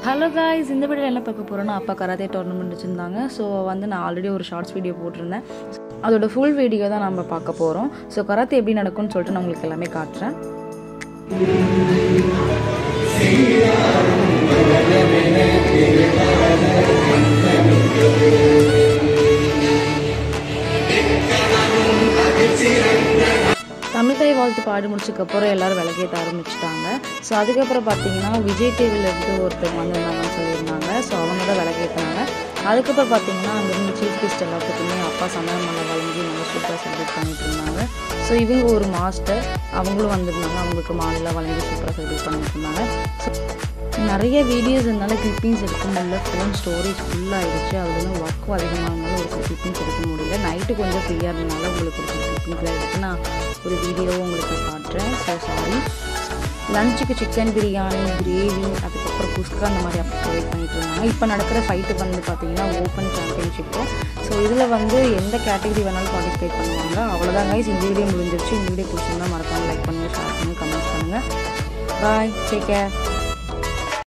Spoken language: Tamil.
ஹலோ காய்ஸ் இந்த வீடியோ என்ன பார்க்க போகிறோன்னா அப்பா கராத்தே டோர்னமெண்ட் வச்சுருந்தாங்க ஸோ வந்து நான் ஆல்ரெடி ஒரு ஷார்ட்ஸ் வீடியோ போட்டிருந்தேன் அதோட ஃபுல் வீடியோ தான் நம்ம பார்க்க போகிறோம் ஸோ கராத்தே எப்படி நடக்கும்னு சொல்லிட்டு நான் உங்களுக்கு எல்லாமே காட்டுறேன் தமிழ் தாய் வாழ்த்து பாடி முடிச்சதுக்கப்புறம் எல்லாரும் விளக்கேற்ற ஆரம்பிச்சிட்டாங்க ஸோ அதுக்கப்புறம் பார்த்தீங்கன்னா விஜய் டிவிலேருந்து ஒருத்தவங்க வந்திருந்தாங்கன்னு சொல்லியிருந்தாங்க ஸோ அவங்க தான் விளக்கேற்றினாங்க அதுக்கப்புறம் பார்த்தீங்கன்னா அங்கேருந்து சீஃப் கெஸ்ட் எல்லாத்துக்குமே அப்பா சமையல் மலை வழங்கி நல்லா சூப்பராக செலிப்ரேட் பண்ணிட்டு இருந்தாங்க ஸோ இவங்க ஒரு மாஸ்டர் அவங்களும் வந்திருந்தாங்க அவங்களுக்கு மாலையெல்லாம் வழங்கி சூப்பராக செலிப்ரேட் பண்ணிட்டு இருந்தாங்க ஸோ நிறைய வீடியோஸ் இருந்தால கிளிப்பிங்ஸ் எடுக்க முடியல ஃபோன் ஸ்டோரேஜ் ஃபுல்லாகிடுச்சு அதில் வந்து ஒர்க்கும் அதிகமாகனால ஒரு சில கிளிப்பிங்ஸ் எடுக்க முடியல நைட்டு கொஞ்சம் ஃப்ரீயாக இருந்தனால உங்களுக்கு ஒரு சில கிளிப்பிங்ஸ்லாம் எடுத்து நான் ஒரு வீடியோவும் உங்களுக்கு காட்டுறேன் ஸோ சாரி லஞ்சுக்கு சிக்கன் பிரியாணி கிரேவி அதுக்கப்புறம் குஸ்கா அந்த மாதிரி அப்போ ப்ரொவைட் பண்ணிட்டு இருந்தாங்க இப்போ நடக்கிற ஃபைட்டு வந்து பார்த்தீங்கன்னா ஓப்பன் சாம்பியன்ஷிப்பு ஸோ இதில் வந்து எந்த கேட்டகரி வேணாலும் பார்ட்டிசிபேட் பண்ணுவாங்க அவ்வளோதான் கைஸ் இந்த வீடியோ முடிஞ்சிருச்சு இந்த வீடியோ பிடிச்சிருந்தா மறக்காமல் லைக் பண்ணுங்கள் ஷேர் பண்ணுங்கள் கமெண்ட்ஸ் பண்ணுங்கள் பாய் டேக் கேர்